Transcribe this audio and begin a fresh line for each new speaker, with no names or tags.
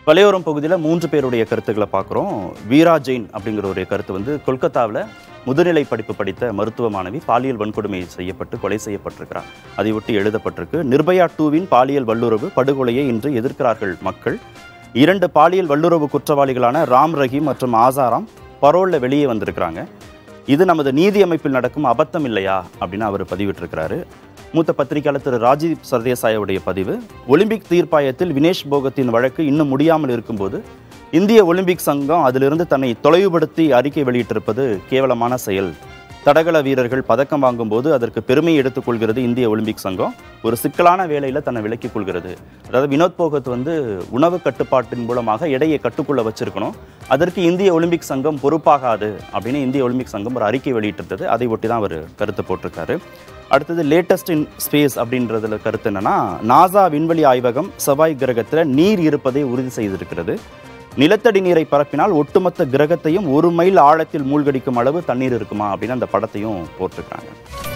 வலையோரம் பகுதியில் மூன்று பேருடைய கருத்துக்களை பார்க்குறோம் வீரா ஜெயின் அப்படிங்கிற ஒரு கருத்து வந்து கொல்கத்தாவில் முதுநிலை படிப்பு படித்த மருத்துவ மாணவி பாலியல் வன்கொடுமை செய்யப்பட்டு கொலை செய்யப்பட்டிருக்கிறார் அதை ஒட்டி எழுதப்பட்டிருக்கு நிர்பயா டூவின் பாலியல் வல்லுறவு படுகொலையை இன்று எதிர்க்கிறார்கள் மக்கள் இரண்டு பாலியல் வல்லுறவு குற்றவாளிகளான ராம் ரஹீம் மற்றும் ஆசாராம் பரோலில் வெளியே வந்திருக்கிறாங்க இது நமது நீதி அமைப்பில் நடக்கும் அபத்தம் இல்லையா அப்படின்னு அவர் பதிவிட்டிருக்கிறாரு மூத்த பத்திரிகையாளர் திரு ராஜீவ் சர்தேசாயோடைய பதிவு ஒலிம்பிக் தீர்ப்பாயத்தில் வினேஷ் போகத்தின் வழக்கு இன்னும் முடியாமல் இருக்கும்போது இந்திய ஒலிம்பிக் சங்கம் அதிலிருந்து தன்னை தொலைவுபடுத்தி அறிக்கை வெளியிட்டிருப்பது கேவலமான செயல் தடகள வீரர்கள் பதக்கம் வாங்கும்போது அதற்கு பெருமை எடுத்துக்கொள்கிறது இந்திய ஒலிம்பிக் சங்கம் ஒரு சிக்கலான வேலையில் தன்னை விலக்கிக் கொள்கிறது அதாவது வினோத் போகத் வந்து உணவு கட்டுப்பாட்டின் மூலமாக எடையை கட்டுக்குள்ள வச்சிருக்கணும் அதற்கு இந்திய ஒலிம்பிக் சங்கம் பொறுப்பாகாது அப்படின்னு இந்திய ஒலிம்பிக் சங்கம் ஒரு அறிக்கை வெளியிட்டிருந்தது அதை ஒட்டி தான் அவர் கருத்து போட்டிருக்காரு அடுத்தது லேட்டஸ்ட் இன் ஸ்பேஸ் அப்படின்றதுல கருத்து என்னன்னா நாசா விண்வெளி ஆய்வகம் செவ்வாய் கிரகத்தில் நீர் இருப்பதை உறுதி செய்திருக்கிறது நிலத்தடி நீரை பரப்பினால் ஒட்டுமொத்த கிரகத்தையும் ஒரு மைல் ஆழத்தில் மூழ்கடிக்கும் அளவு தண்ணீர் இருக்குமா அப்படின்னு அந்த படத்தையும் போட்டிருக்காங்க